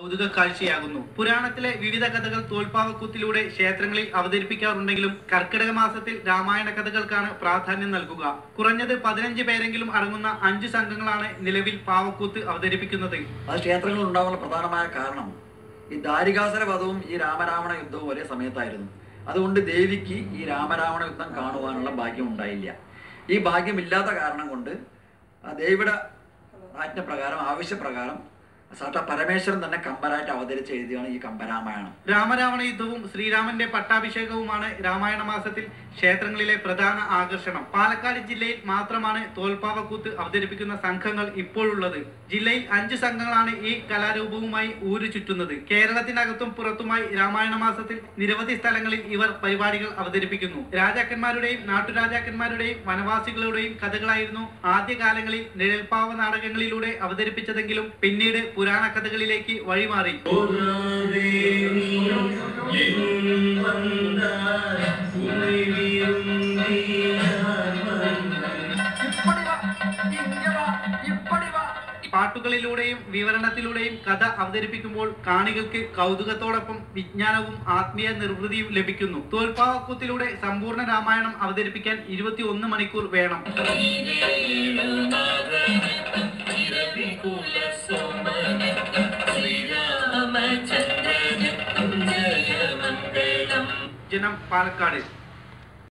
കൗതുക കാഴ്ചയാകുന്നു പുരാണത്തിലെ വിവിധ കഥകൾ തോൽപ്പാവക്കൂത്തിലൂടെ ക്ഷേത്രങ്ങളിൽ അവതരിപ്പിക്കാറുണ്ടെങ്കിലും കർക്കിടക മാസത്തിൽ രാമായണ കഥകൾക്കാണ് പ്രാധാന്യം നൽകുക കുറഞ്ഞത് പതിനഞ്ച് പേരെങ്കിലും അടങ്ങുന്ന അഞ്ച് സംഘങ്ങളാണ് നിലവിൽ പാവക്കൂത്ത് അവതരിപ്പിക്കുന്നത് അത് ക്ഷേത്രങ്ങളിൽ ഉണ്ടാകാനുള്ള പ്രധാനമായ കാരണം ഈ ദാരികാസുര വധവും ഈ രാമരാവണ യുദ്ധവും ഒരേ സമയത്തായിരുന്നു അതുകൊണ്ട് ദേവിക്ക് ഈ രാമരാവണ യുദ്ധം കാണുവാനുള്ള ഭാഗ്യം ഉണ്ടായില്ല ഈ ഭാഗ്യമില്ലാത്ത കാരണം കൊണ്ട് ആ ദേവിയുടെ ആജ്ഞപ്രകാരം ആവശ്യപ്രകാരം സാക്ഷാ പരമേശ്വരൻ തന്നെ കമ്പരായിട്ട് അവതരിച്ച് എഴുതിയാണ് ഈ കമ്പരാമായണം രാമരാവണ യുദ്ധവും ശ്രീരാമന്റെ പട്ടാഭിഷേകവുമാണ് രാമായണ മാസത്തിൽ ക്ഷേത്രങ്ങളിലെ പ്രധാന ആകർഷണം പാലക്കാട് ജില്ലയിൽ മാത്രമാണ് തോൽപ്പാവക്കൂത്ത് അവതരിപ്പിക്കുന്ന സംഘങ്ങൾ ഇപ്പോഴുള്ളത് ജില്ലയിൽ അഞ്ച് സംഘങ്ങളാണ് ഈ കലാരൂപവുമായി ഊരു ചുറ്റുന്നത് കേരളത്തിനകത്തും പുറത്തുമായി രാമായണ മാസത്തിൽ നിരവധി സ്ഥലങ്ങളിൽ ഇവർ പരിപാടികൾ അവതരിപ്പിക്കുന്നു രാജാക്കന്മാരുടെയും നാട്ടുരാജാക്കന്മാരുടെയും വനവാസികളുടെയും കഥകളായിരുന്നു ആദ്യകാലങ്ങളിൽ നിഴൽപ്പാവ നാടകങ്ങളിലൂടെ അവതരിപ്പിച്ചതെങ്കിലും പിന്നീട് പുരാണ കഥകളിലേക്ക് വഴിമാറി പാട്ടുകളിലൂടെയും വിവരണത്തിലൂടെയും കഥ അവതരിപ്പിക്കുമ്പോൾ കാണികൾക്ക് കൗതുകത്തോടൊപ്പം വിജ്ഞാനവും ആത്മീയ നിർവൃതിയും ലഭിക്കുന്നു തോൽപ്പാവക്കൂത്തിലൂടെ സമ്പൂർണ്ണ രാമായണം അവതരിപ്പിക്കാൻ ഇരുപത്തി ഒന്ന് മണിക്കൂർ വേണം ജനം പാലക്കാട്